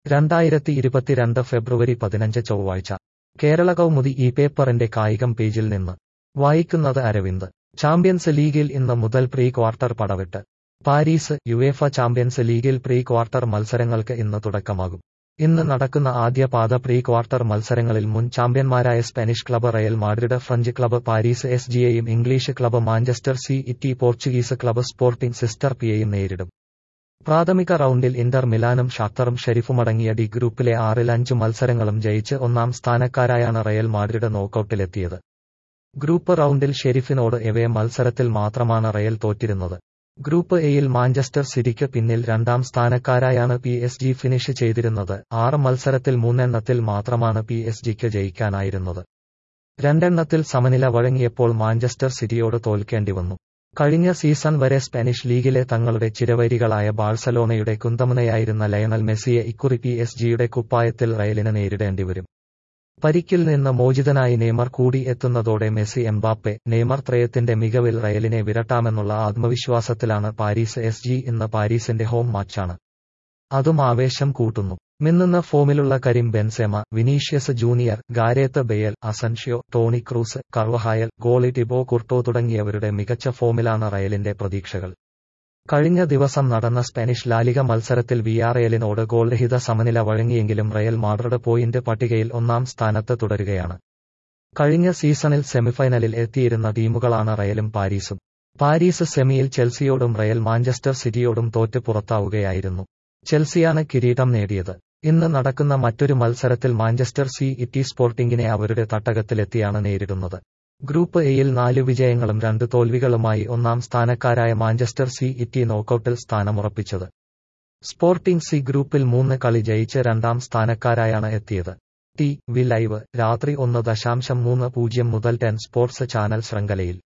രണ്ടായിരത്തി ഇരുപത്തിരണ്ട് ഫെബ്രുവരി പതിനഞ്ച് ചൊവ്വാഴ്ച കേരള കൗമുദി ഈ പേപ്പറിന്റെ കായികം പേജിൽ നിന്ന് വായിക്കുന്നത് അരവിന്ദ് ചാമ്പ്യൻസ് ലീഗിൽ ഇന്ന് മുതൽ പ്രീ ക്വാർട്ടർ പടവിട്ട് പാരീസ് യുവേഫ ചാമ്പ്യൻസ് ലീഗിൽ പ്രീ ക്വാർട്ടർ മത്സരങ്ങൾക്ക് ഇന്ന് തുടക്കമാകും ഇന്ന് നടക്കുന്ന ആദ്യ പാദ പ്രീ ക്വാർട്ടർ മത്സരങ്ങളിൽ മുൻ ചാമ്പ്യന്മാരായ Spanish club Real Madrid French club Paris S ജിയെയും English club Manchester City Portuguese club Sporting സിസ്റ്റർ പിയെയും നേരിടും പ്രാഥമിക റൗണ്ടിൽ ഇന്റർ മിലാനും ഷാക്തറും ഷെരീഫുമടങ്ങിയ ഡി ഗ്രൂപ്പിലെ ആറിൽ അഞ്ച് മത്സരങ്ങളും ജയിച്ച് ഒന്നാം സ്ഥാനക്കാരായാണ് റയൽ മാഡ്രിഡ് നോക്കൌട്ടിലെത്തിയത് ഗ്രൂപ്പ് റൗണ്ടിൽ ഷെരീഫിനോട് എവേ മത്സരത്തിൽ മാത്രമാണ് റയൽ തോറ്റിരുന്നത് ഗ്രൂപ്പ് എയിൽ മാഞ്ചസ്റ്റർ സിറ്റിക്ക് പിന്നിൽ രണ്ടാം സ്ഥാനക്കാരായാണ് പി എസ് ജി ഫിനിഷ് ചെയ്തിരുന്നത് ആറ് മത്സരത്തിൽ മൂന്നെണ്ണത്തിൽ മാത്രമാണ് പി എസ് ജിക്ക് ജയിക്കാനായിരുന്നത് രണ്ടെണ്ണത്തിൽ സമനില വഴങ്ങിയപ്പോൾ മാഞ്ചസ്റ്റർ സിറ്റിയോട് തോൽക്കേണ്ടി വന്നു കഴിഞ്ഞ സീസൺ വരെ സ്പാനിഷ് ലീഗിലെ തങ്ങളുടെ ചിരവൈരികളായ ബാഴ്സലോണയുടെ കുന്തമുനയായിരുന്ന ലയണൽ മെസ്സിയെ ഇക്കുറി പി എസ് ജിയുടെ കുപ്പായത്തിൽ റയലിന് നേരിടേണ്ടിവരും പരിക്കിൽ നിന്ന് മോചിതനായി നെയ്മർ കൂടി എത്തുന്നതോടെ മെസ്സി എംബാപ്പെ നെയ്മർ ത്രയത്തിന്റെ മികവിൽ റയലിനെ വിരട്ടാമെന്നുള്ള ആത്മവിശ്വാസത്തിലാണ് പാരീസ് എസ് ജി ഇന്ന് പാരീസിന്റെ ഹോം മാച്ചാണ് അതും ആവേശം കൂട്ടുന്നു മിന്നുന്ന ഫോമിലുള്ള Karim Benzema Vinicius junior Gareth Bale Asensio Toni Kroos Carvajal goalie Thibaut Courtois തുടങ്ങിയവരുടെ മികച്ച ഫോമിലാണ് റയലിന്റെ പ്രതീക്ഷകൾ കഴിഞ്ഞ ദിവസം നടന്ന സ്പാനിഷ് ലാലിക മത്സരത്തിൽ വിയാറയലിനോട് ഗോൾരഹിത സമനില വഴങ്ങിയെങ്കിലും റയൽ മാഡ്രിഡ് പോയിന്റ് പട്ടികയിൽ ഒന്നാം സ്ഥാനത്ത് തുടരുകയാണ് കഴിഞ്ഞ സീസണിൽ സെമിഫൈനലിൽ എത്തിയിരുന്ന ടീമുകളാണ് റയലും പാരീസും പാരീസ് സെമിയിൽ ചെൽസിയോടും റയൽ മാഞ്ചസ്റ്റർ സിറ്റിയോടും തോറ്റ് പുറത്താവുകയായിരുന്നു ചെൽസിയാണ് കിരീടം നേടിയത് ഇന്ന് നടക്കുന്ന മറ്റൊരു മത്സരത്തിൽ മാഞ്ചസ്റ്റർ സി ഇറ്റി സ്പോർട്ടിംഗിനെ അവരുടെ തട്ടകത്തിലെത്തിയാണ് നേരിടുന്നത് ഗ്രൂപ്പ് എയിൽ നാല് വിജയങ്ങളും രണ്ട് തോൽവികളുമായി ഒന്നാം സ്ഥാനക്കാരായ മാഞ്ചസ്റ്റർ സി ഇറ്റി നോക്കൌട്ടിൽ സ്ഥാനമുറപ്പിച്ചത് സ്പോർട്ടിംഗ് സി ഗ്രൂപ്പിൽ മൂന്ന് കളി ജയിച്ച് രണ്ടാം സ്ഥാനക്കാരായാണ് എത്തിയത് ടി വി ലൈവ് രാത്രി ഒന്ന് ദശാംശം മൂന്ന് പൂജ്യം മുതൽ ടെൻ സ്പോർട്സ് ചാനൽ ശൃംഖലയിൽ